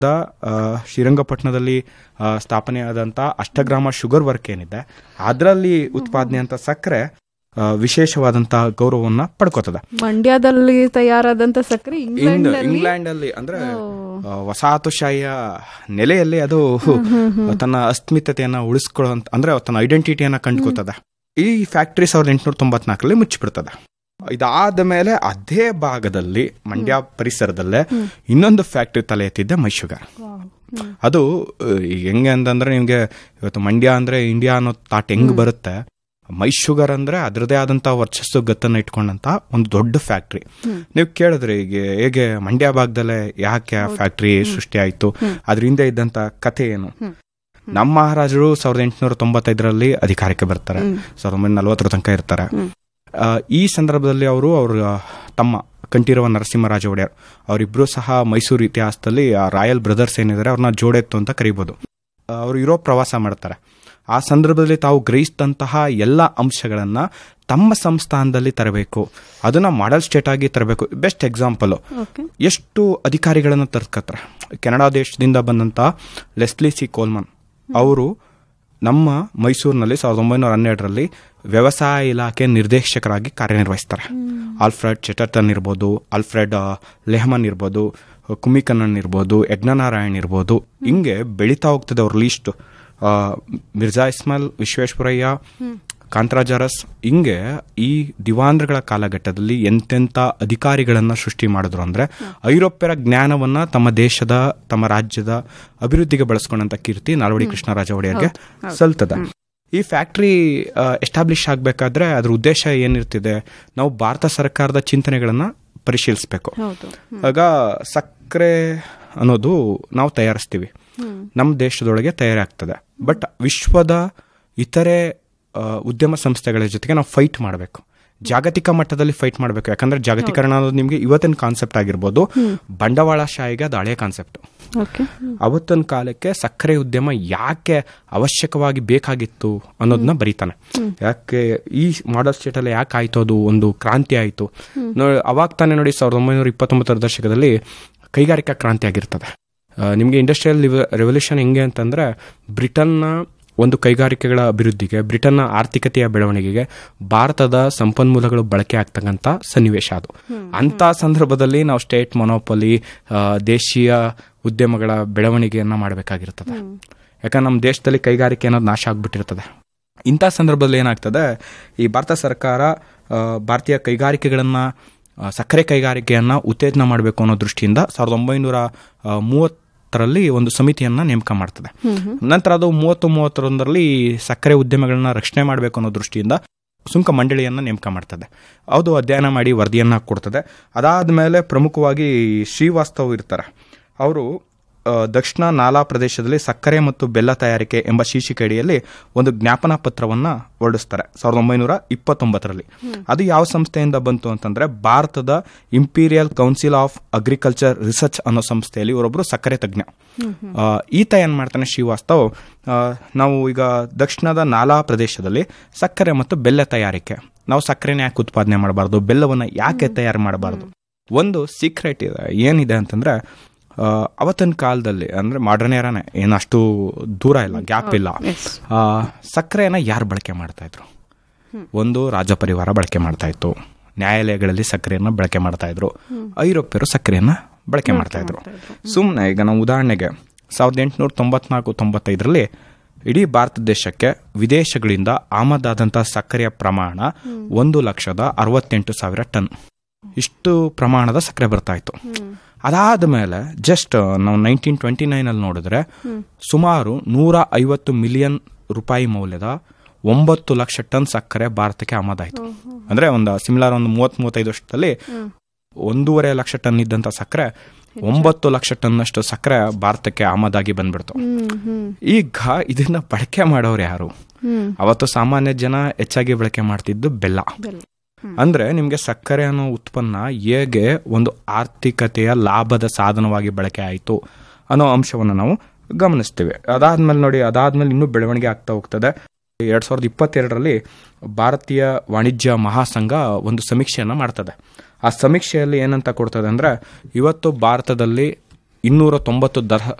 ಆ, ಶ್ರೀರಂಗಪಟ್ಟಣದಲ್ಲಿ ಆ, ಸ್ಥಾಪನೆಯಾದಂಥ ಅಷ್ಟಗ್ರಾಮ sugar work ಏನಿದೆ ಅದರಲ್ಲಿ ಉತ್ಪಾದನೆ ಅಂತ ಸಕ್ಕರೆ ಆ, ವಿಶೇಷವಾದಂತಹ ಗೌರವವನ್ನ ಪಡ್ಕೋತದ ಮಂಡ್ಯದಲ್ಲಿ ತಯಾರಾದಂತ ಸಕ್ಕರೆ ಇಂಗ್ಲೆಂಡ್ ಇಂಗ್ಲೆಂಡ್ ಅಲ್ಲಿ ಅಂದ್ರೆ ಆ, ವಸಾಹತುಶಾಹಿಯ ನೆಲೆಯಲ್ಲಿ ಅದು ತನ್ನ ಅಸ್ಮಿತತೆಯನ್ನ ಉಳಿಸ್ಕೊಳ್ಳುವಂತ ಅಂದ್ರೆ ತನ್ನ ಐಡೆಂಟಿಟಿಯನ್ನ ಕಂಡುಕೋತದ ಈ ಫ್ಯಾಕ್ಟರಿ ಸಾವಿರದ ಎಂಟುನೂರ ತೊಂಬತ್ನಾಲ್ಕರಲ್ಲಿ ಮುಚ್ಚಿಬಿಡ್ತದೆ ಇದಾದ ಮೇಲೆ ಅದೇ ಭಾಗದಲ್ಲಿ ಮಂಡ್ಯ ಪರಿಸರದಲ್ಲೇ ಇನ್ನೊಂದು ಫ್ಯಾಕ್ಟರಿ ತಲೆ ಎತ್ತಿದ್ದೆ ಮೈಶುಗರ್ ಅದು ಆ, ಈಗ ಹೆಂಗೆ ಅಂತಂದ್ರೆ ನಿಮ್ಗೆ ಇವತ್ತು ಮಂಡ್ಯ ಅಂದ್ರೆ ಇಂಡಿಯಾ ಅನ್ನೋ ತಾಟ್ ಹೆಂಗ್ ಬರುತ್ತೆ ಮೈಶುಗರ್ ಅಂದ್ರೆ ಅದರದೇ ಆದಂತ ವರ್ಚಸ್ಸು ಗತ್ತನ್ನ ಇಟ್ಕೊಂಡಂತ ಒಂದು ದೊಡ್ಡ ಫ್ಯಾಕ್ಟ್ರಿ ನೀವು ಕೇಳಿದ್ರಿ ಈಗ ಹೇಗೆ ಮಂಡ್ಯ ಭಾಗದಲ್ಲೇ ಯಾಕೆ ಆ ಫ್ಯಾಕ್ಟ್ರಿ ಸೃಷ್ಟಿ ಆಯ್ತು ಅದ್ರ ಹಿಂದೆ ಇದ್ದಂತ ಕಥೆ ಏನು ನಮ್ಮ ಮಹಾರಾಜರು ಸಾವಿರದ ಎಂಟುನೂರ ತೊಂಬತ್ತೈದರಲ್ಲಿ ಅಧಿಕಾರಕ್ಕೆ ಬರ್ತಾರೆ ಸಾವಿರದ ಒಂಬೈನೂರ ನಲವತ್ತರ ತನಕ ಇರ್ತಾರೆ ಆ, ಈ ಸಂದರ್ಭದಲ್ಲಿ ಅವರು ಅವ್ರ ತಮ್ಮ ಕಂಠೀರವ ನರಸಿಂಹರಾಜ ಒಡೆಯರ್ ಅವರಿಬ್ರು ಸಹ ಮೈಸೂರು ಇತಿಹಾಸದಲ್ಲಿ ಆ ರಾಯಲ್ ಬ್ರದರ್ಸ್ ಏನಿದ್ದಾರೆ ಅವ್ರನ್ನ ಜೋಡೆತ್ತು ಅಂತ ಕರಿಬೋದು ಅವರು ಯುರೋಪ್ ಪ್ರವಾಸ ಮಾಡ್ತಾರೆ ಆ ಸಂದರ್ಭದಲ್ಲಿ ತಾವು ಗ್ರಹಿಸಿದಂತಹ ಎಲ್ಲ ಅಂಶಗಳನ್ನ ತಮ್ಮ ಸಂಸ್ಥಾನದಲ್ಲಿ ತರಬೇಕು ಅದನ್ನ ಮಾಡೆಲ್ ಸ್ಟೇಟ್ ಆಗಿ ತರಬೇಕು ಬೆಸ್ಟ್ ಎಕ್ಸಾಂಪಲ್ ಓಕೆ ಎಷ್ಟು ಅಧಿಕಾರಿಗಳನ್ನ ತರ್ಕತ್ತಾರೆ ಕೆನಡಾ ದೇಶದಿಂದ ಬಂದಂತ ಲೆಸ್ಲಿ ಸಿ ಕೋಲ್ಮನ್ ಅವರು ನಮ್ಮ ಮೈಸೂರಿನಲ್ಲಿ ಸಾವಿರದ ಒಂಬೈನೂರ ಹನ್ನೆರಡರಲ್ಲಿ ವ್ಯವಸಾಯ ಇಲಾಖೆ ನಿರ್ದೇಶಕರಾಗಿ ಕಾರ್ಯನಿರ್ವಹಿಸ್ತಾರೆ ಆಲ್ಫ್ರೆಡ್ ಚೆಟರ್ಟನ್ ಇರ್ಬೋದು ಆಲ್ಫ್ರೆಡ್ ಆ, ಲೆಹಮನ್ ಇರ್ಬೋದು ಕುಮಿಕಣ್ಣನ್ ಇರ್ಬೋದು ಯಜ್ಞನಾರಾಯಣ್ ಇರ್ಬೋದು ಹಿಂಗೆ ಬೆಳೀತಾ ಹೋಗ್ತದೆ ಅವ್ರ ಲೀಸ್ಟ್ ಮಿರ್ಜಾ ಇಸ್ಮಾಲ್ ವಿಶ್ವೇಶ್ವರಯ್ಯ ಕಾಂತರಾಜಾರಸ್ ಹಿಂಗೆ ಈ ದಿವಾಂದ್ರಗಳ ಕಾಲಘಟ್ಟದಲ್ಲಿ ಎಂತೆಂಥ ಅಧಿಕಾರಿಗಳನ್ನ ಸೃಷ್ಟಿ ಮಾಡಿದ್ರು ಅಂದ್ರೆ ಐರೋಪ್ಯರ ಜ್ಞಾನವನ್ನ ತಮ್ಮ ದೇಶದ ತಮ್ಮ ರಾಜ್ಯದ ಅಭಿವೃದ್ಧಿಗೆ ಬಳಸ್ಕೊಂಡಂತ ಕೀರ್ತಿ ನಾಲ್ವಡಿ ಕೃಷ್ಣರಾಜ ಒಡೆಯರ್ಗೆ ಸಲ್ತದ ಈ ಫ್ಯಾಕ್ಟ್ರಿ ಎಸ್ಟಾಬ್ಲಿಷ್ ಆಗಬೇಕಾದ್ರೆ ಅದ್ರ ಉದ್ದೇಶ ಏನಿರ್ತಿದೆ ನಾವು ಭಾರತ ಸರ್ಕಾರದ ಚಿಂತನೆಗಳನ್ನ ಪರಿಶೀಲಿಸಬೇಕು ಹೌದು ಆಗ ಸಕ್ಕರೆ ಅನ್ನೋದು ನಾವು ತಯಾರಿಸ್ತೀವಿ ನಮ್ಮ ದೇಶದೊಳಗೆ ತಯಾರಾಗ್ತದೆ ಬಟ್ ವಿಶ್ವದ ಇತರೆ ಆ, ಉದ್ಯಮ ಸಂಸ್ಥೆಗಳ ಜೊತೆಗೆ ನಾವು ಫೈಟ್ ಮಾಡಬೇಕು ಜಾಗತಿಕ ಮಟ್ಟದಲ್ಲಿ ಫೈಟ್ ಮಾಡಬೇಕು ಯಾಕಂದ್ರೆ ಜಾಗತೀಕರಣ ಅನ್ನೋದು ನಿಮಗೆ ಇವತ್ತಿನ ಕಾನ್ಸೆಪ್ಟ್ ಆಗಿರ್ಬೋದು ಬಂಡವಾಳಶಾಹಿಗೆ ಅದು ಹಳೆ ಕಾನ್ಸೆಪ್ಟ್ ಓಕೆ ಅವತ್ತಿನ ಕಾಲಕ್ಕೆ ಸಕ್ಕರೆ ಉದ್ಯಮ ಯಾಕೆ ಅವಶ್ಯಕವಾಗಿ ಬೇಕಾಗಿತ್ತು ಅನ್ನೋದನ್ನ ಬರೀತಾನೆ ಯಾಕೆ ಈ ಮಾಡಲ್ ಸ್ಟೇಟ್ ಅಲ್ಲಿ ಯಾಕೆ ಆಯ್ತು ಅದು ಒಂದು ಕ್ರಾಂತಿ ಆಯ್ತು ನೋಡಿ ಅವಾಗ ತಾನೇ ನೋಡಿ ಸಾವಿರದ ಒಂಬೈನೂರ ಇಪ್ಪತ್ತೊಂಬತ್ತರ ದಶಕದಲ್ಲಿ ಕೈಗಾರಿಕಾ ಕ್ರಾಂತಿ ಆಗಿರ್ತದೆ ಆ, ನಿಮ್ಗೆ ಇಂಡಸ್ಟ್ರಿಯಲ್ ರೆವಲ್ಯೂಷನ್ ಹೆಂಗೆ ಅಂತಂದ್ರೆ ಬ್ರಿಟನ್ನ ಒಂದು ಕೈಗಾರಿಕೆಗಳ ಅಭಿವೃದ್ಧಿಗೆ ಬ್ರಿಟನ್ನ ಆರ್ಥಿಕತೆಯ ಬೆಳವಣಿಗೆಗೆ ಭಾರತದ ಸಂಪನ್ಮೂಲಗಳು ಬಳಕೆ ಆಗ್ತಕ್ಕಂಥ ಸನ್ನಿವೇಶ ಅದು ಅಂತ ಸಂದರ್ಭದಲ್ಲಿ ನಾವು ಸ್ಟೇಟ್ ಮೊನೋಪಲಿ ದೇಶೀಯ ಉದ್ಯಮಗಳ ಬೆಳವಣಿಗೆಯನ್ನ ಮಾಡಬೇಕಾಗಿರ್ತದೆ ಯಾಕಂದ್ರೆ ನಮ್ಮ ದೇಶದಲ್ಲಿ ಕೈಗಾರಿಕೆ ಅನ್ನೋದು ನಾಶ ಆಗ್ಬಿಟ್ಟಿರ್ತದೆ ಇಂಥ ಸಂದರ್ಭದಲ್ಲಿ ಏನಾಗ್ತದೆ ಈ ಭಾರತ ಸರ್ಕಾರ ಆ, ಭಾರತೀಯ ಕೈಗಾರಿಕೆಗಳನ್ನ ಆ, ಸಕ್ಕರೆ ಕೈಗಾರಿಕೆಯನ್ನ ಉತ್ತೇಜನ ಮಾಡಬೇಕು ಅನ್ನೋ ದೃಷ್ಟಿಯಿಂದ ಸಾವಿರದ ಒಂಬೈನೂರ ಆ, ಮೂವತ್ತರಲ್ಲಿ ಒಂದು ಸಮಿತಿಯನ್ನ ನೇಮಕ ಮಾಡ್ತದೆ ನಂತರ ಅದು ಮೂವತ್ತು ಮೂವತ್ತೊಂದರಲ್ಲಿ ಸಕ್ಕರೆ ಉದ್ಯಮಗಳನ್ನ ರಕ್ಷಣೆ ಮಾಡಬೇಕು ಅನ್ನೋ ದೃಷ್ಟಿಯಿಂದ ಸುಂಕ ಮಂಡಳಿಯನ್ನ ನೇಮಕ ಮಾಡ್ತದೆ ಅದು ಅಧ್ಯಯನ ಮಾಡಿ ವರದಿಯನ್ನ ಕೊಡ್ತದೆ ಅದಾದ್ಮೇಲೆ ಪ್ರಮುಖವಾಗಿ ಶ್ರೀವಾಸ್ತವ್ ಇರ್ತಾರೆ ಅವರು ಆ, ದಕ್ಷಿಣ ನಾಲಾ ಪ್ರದೇಶದಲ್ಲಿ ಸಕ್ಕರೆ ಮತ್ತು ಬೆಲ್ಲ ತಯಾರಿಕೆ ಎಂಬ ಶೀರ್ಷಿಕೆ ಅಡಿಯಲ್ಲಿ ಒಂದು ಜ್ಞಾಪನಾ ಪತ್ರವನ್ನ ಹೊರಡಿಸ್ತಾರೆ ಸಾವಿರದ ಒಂಬೈನೂರ ಇಪ್ಪತ್ತೊಂಬತ್ತರಲ್ಲಿ ಅದು ಯಾವ ಸಂಸ್ಥೆಯಿಂದ ಬಂತು ಅಂತಂದ್ರೆ ಭಾರತದ Imperial Council of Agriculture Research ಅನ್ನೋ ಸಂಸ್ಥೆಯಲ್ಲಿ ಇವರೊಬ್ರು ಸಕ್ಕರೆ ತಜ್ಞ ಆ, ಈತ ಏನ್ ಮಾಡ್ತಾನೆ ಶ್ರೀವಾಸ್ತವ್ ಆ, ನಾವು ಈಗ ದಕ್ಷಿಣದ ನಾಲಾ ಪ್ರದೇಶದಲ್ಲಿ ಸಕ್ಕರೆ ಮತ್ತು ಬೆಲ್ಲ ತಯಾರಿಕೆ ನಾವು ಸಕ್ಕರೆನ ಯಾಕೆ ಉತ್ಪಾದನೆ ಮಾಡಬಾರ್ದು ಬೆಲ್ಲವನ್ನ ಯಾಕೆ ತಯಾರು ಮಾಡಬಾರ್ದು ಒಂದು ಸೀಕ್ರೆಟ್ ಇದೆ ಏನಿದೆ ಅಂತಂದ್ರೆ ಆ, ಅವತ್ತಿನ ಕಾಲದಲ್ಲಿ ಅಂದ್ರೆ ಮಾಡರ್ನ್ ಏರಾನೆ ಏನಷ್ಟು ದೂರ ಇಲ್ಲ ಗ್ಯಾಪ್ ಇಲ್ಲ ಆ, ಸಕ್ಕರೆಯನ್ನ ಯಾರು ಬಳಕೆ ಮಾಡ್ತಾ ಇದ್ರು ಒಂದು ರಾಜ ಪರಿವಾರ ಬಳಕೆ ಮಾಡ್ತಾ ಇತ್ತು ನ್ಯಾಯಾಲಯಗಳಲ್ಲಿ ಸಕ್ಕರೆಯನ್ನ ಬಳಕೆ ಮಾಡ್ತಾ ಇದ್ರು ಐರೋಪ್ಯರು ಸಕ್ಕರೆಯನ್ನ ಬಳಕೆ ಮಾಡ್ತಾ ಇದ್ರು ಸುಮ್ಮನೆ ಈಗ ನಾವು ಉದಾಹರಣೆಗೆ ಸಾವಿರದ ಎಂಟುನೂರ ತೊಂಬತ್ನಾಲ್ಕು ತೊಂಬತ್ತೈದರಲ್ಲಿ ಇಡೀ ಭಾರತ ದೇಶಕ್ಕೆ ವಿದೇಶಗಳಿಂದ ಆಮದಾದಂತಹ ಸಕ್ಕರೆಯ ಪ್ರಮಾಣ ಒಂದು ಲಕ್ಷದ ಅರವತ್ತೆಂಟು ಸಾವಿರ ಟನ್ ಇಷ್ಟು ಪ್ರಮಾಣದ ಸಕ್ಕರೆ ಬರ್ತಾ ಇತ್ತು ಅದಾದ ಮೇಲೆ ಜಸ್ಟ್ ನಾವು ನೈನ್ಟೀನ್ ಟ್ವೆಂಟಿ ನೈನ್ ಅಲ್ಲಿ ನೋಡಿದ್ರೆ ಸುಮಾರು ನೂರ ಐವತ್ತು ಮಿಲಿಯನ್ ರೂಪಾಯಿ ಮೌಲ್ಯದ ಒಂಬತ್ತು ಲಕ್ಷ ಟನ್ ಸಕ್ಕರೆ ಭಾರತಕ್ಕೆ ಆಮದಾಯಿತು ಅಂದ್ರೆ ಒಂದು ಸಿಮಿಲಾರ್ ಒಂದು ಮೂವತ್ ಮೂವತ್ತೈದು ವರ್ಷದಲ್ಲಿ ಒಂದೂವರೆ ಲಕ್ಷ ಟನ್ ಇದ್ದಂತ ಸಕ್ಕರೆ ಒಂಬತ್ತು ಲಕ್ಷ ಟನ್ನಷ್ಟು ಸಕ್ಕರೆ ಭಾರತಕ್ಕೆ ಆಮದಾಗಿ ಬಂದ್ಬಿಡ್ತು ಈಗ ಇದನ್ನ ಬಳಕೆ ಮಾಡೋರು ಯಾರು ಅವತ್ತು ಸಾಮಾನ್ಯ ಜನ ಹೆಚ್ಚಾಗಿ ಬಳಕೆ ಮಾಡ್ತಿದ್ದು ಬೆಲ್ಲ ಅಂದ್ರೆ ನಿಮ್ಗೆ ಸಕ್ಕರೆ ಅನ್ನೋ ಉತ್ಪನ್ನ ಹೇಗೆ ಒಂದು ಆರ್ಥಿಕತೆಯ ಲಾಭದ ಸಾಧನವಾಗಿ ಬಳಕೆ ಆಯಿತು ಅನ್ನೋ ಅಂಶವನ್ನು ನಾವು ಗಮನಿಸ್ತೀವಿ ಅದಾದ್ಮೇಲೆ ನೋಡಿ ಅದಾದ್ಮೇಲೆ ಇನ್ನೂ ಬೆಳವಣಿಗೆ ಆಗ್ತಾ ಹೋಗ್ತದೆ ಎರಡ್ ಸಾವಿರದ ಇಪ್ಪತ್ತೆರಡರಲ್ಲಿ ಭಾರತೀಯ ವಾಣಿಜ್ಯ ಮಹಾಸಂಘ ಒಂದು ಸಮೀಕ್ಷೆಯನ್ನ ಮಾಡ್ತದೆ ಆ ಸಮೀಕ್ಷೆಯಲ್ಲಿ ಏನಂತ ಕೊಡ್ತದೆ ಅಂದ್ರೆ ಇವತ್ತು ಭಾರತದಲ್ಲಿ ಇನ್ನೂರ ತೊಂಬತ್ತು ದಹ